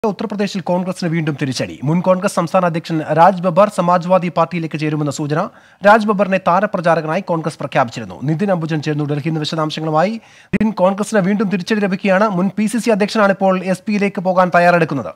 ഉത്തർപ്രദേശിൽ കോൺഗ്രസിന് വീണ്ടും തിരിച്ചടി മുൻ കോൺഗ്രസ് സംസ്ഥാന അധ്യക്ഷൻ രാജ് ബബ്ബർ സമാജ്വാദി പാർട്ടിയിലേക്ക് ചേരുമെന്ന സൂചന രാജ് ബബ്ബറിനെ താരപ്രചാരകനായി കോൺഗ്രസ് പ്രഖ്യാപിച്ചിരുന്നു നിതിൻ അംബുജൻ ചേർന്നു ഡൽഹിയിൽ നിന്ന് വിശദാംശങ്ങളുമായി നിതിൻ കോൺഗ്രസിന് വീണ്ടും തിരിച്ചടി ലഭിക്കുകയാണ് മുൻ പി സി സി അധ്യക്ഷനാണ് ഇപ്പോൾ എസ് പിയിലേക്ക് പോകാൻ തയ്യാറെടുക്കുന്നത്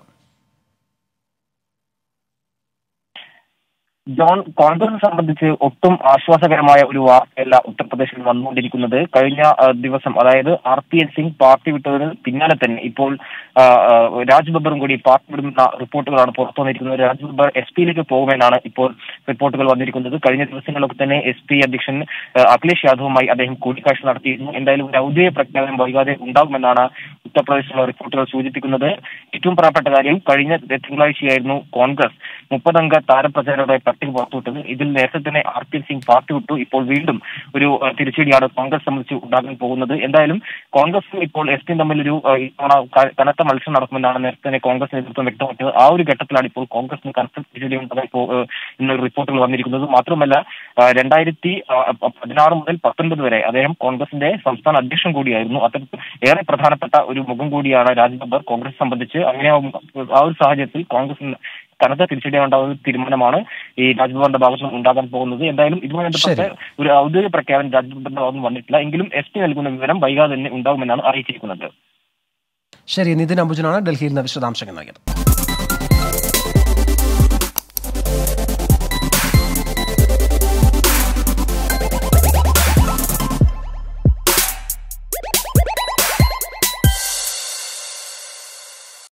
ജോൺ കോൺഗ്രസിനെ സംബന്ധിച്ച് ഒട്ടും ആശ്വാസകരമായ ഒരു വാർത്തയല്ല ഉത്തർപ്രദേശിൽ വന്നുകൊണ്ടിരിക്കുന്നത് കഴിഞ്ഞ ആ, ദിവസം അതായത് R P N Singh party വിട്ടതിന് പിന്നാലെ തന്നെ ഇപ്പോൾ ആ, ആ, രാജ് ബബ്ബറും കൂടി പാർട്ടി വിടുന്ന റിപ്പോർട്ടുകളാണ് പുറത്തു വന്നിരിക്കുന്നത് രാജ് ബബ്ബർ എസ് പിയിലേക്ക് പോകുമെന്നാണ് ഇപ്പോൾ റിപ്പോർട്ടുകൾ വന്നിരിക്കുന്നത് കഴിഞ്ഞ ദിവസങ്ങളിലൊക്കെ തന്നെ എസ് പി അധ്യക്ഷൻ ആ, അഖിലേഷ് യാദവുമായി അദ്ദേഹം കൂടിക്കാഴ്ച നടത്തിയിരുന്നു എന്തായാലും ഒരു ഔദ്യോഗിക പ്രഖ്യാപനം വൈകാതെ ഉണ്ടാകുമെന്നാണ് ഉത്തർപ്രദേശിലുള്ള റിപ്പോർട്ടുകൾ സൂചിപ്പിക്കുന്നത് ഏറ്റവും പ്രധാനപ്പെട്ട കാര്യം കഴിഞ്ഞ തിങ്കളാഴ്ചയായിരുന്നു കോൺഗ്രസ് മുപ്പതംഗ താരപ്രചാരകരുടെ പട്ടിക പുറത്തുവിട്ടത് ഇതിൽ നേരത്തെ തന്നെ ആർ പി സിംഗ് പാർട്ടി വിട്ടു ഇപ്പോൾ വീണ്ടും ഒരു ആ, തിരിച്ചടിയാണ് കോൺഗ്രസ് സംബന്ധിച്ച് ഉണ്ടാകാൻ പോകുന്നത് എന്തായാലും കോൺഗ്രസും ഇപ്പോൾ എസ് പിയും തമ്മിൽ ഒരു ഇത്തവണ ക- കനത്ത മത്സരം നടക്കുമെന്നാണ് നേരത്തെ തന്നെ കോൺഗ്രസ് നേതൃത്വം വ്യക്തമാക്കിയത് ആ ഒരു ഘട്ടത്തിലാണ് ഇപ്പോൾ കോൺഗ്രസിന് കനത്ത തിരിച്ചടി ഉണ്ടാകാൻ പോ- ഏഹ് ഇന്ന് റിപ്പോർട്ടുകൾ വന്നിരിക്കുന്നത് മാത്രമല്ല ആ, രണ്ടായിരത്തി ആ, പ- പതിനാറ് മുതൽ പത്തൊൻപത് വരെ അദ്ദേഹം കോൺഗ്രസിന്റെ സംസ്ഥാന അധ്യക്ഷൻ കൂടിയായിരുന്നു അത്തരത്തിൽ ഏറെ പ്രധാനപ്പെട്ട ഒരു മുഖം കൂടിയാണ് രാജ് ബബ്ബർ കോൺഗ്രസ് സംബന്ധിച്ച് അങ്ങനെ ആവുമ്പ- ആ ഒരു സാഹചര്യത്തിൽ കോൺഗ്രസിന് കനത്ത തിരിച്ചടി ഉണ്ടാകുന്ന തീരുമാനമാണ് ഈ രാജ്ഭവന്റെ ഭാഗത്ത് നിന്ന് ഉണ്ടാകാൻ പോകുന്നത് എന്തായാലും ഇതുമായി ബന്ധപ്പെട്ട് ഒരു ഔദ്യോഗിക പ്രഖ്യാപനം രാജ്ഭവന്റെ ഭാഗത്ത് നിന്ന് വന്നിട്ടില്ല എങ്കിലും എസ് പി നൽകുന്ന വിവരം വൈകാതെ തന്നെ ഉണ്ടാകുമെന്നാണ് അറിയിച്ചിരിക്കുന്നത് ശരി നിതിൻ അംബുജനാണ് ഡൽഹിയിൽ നിന്ന് വിശദാംശങ്ങൾ നൽകിയത്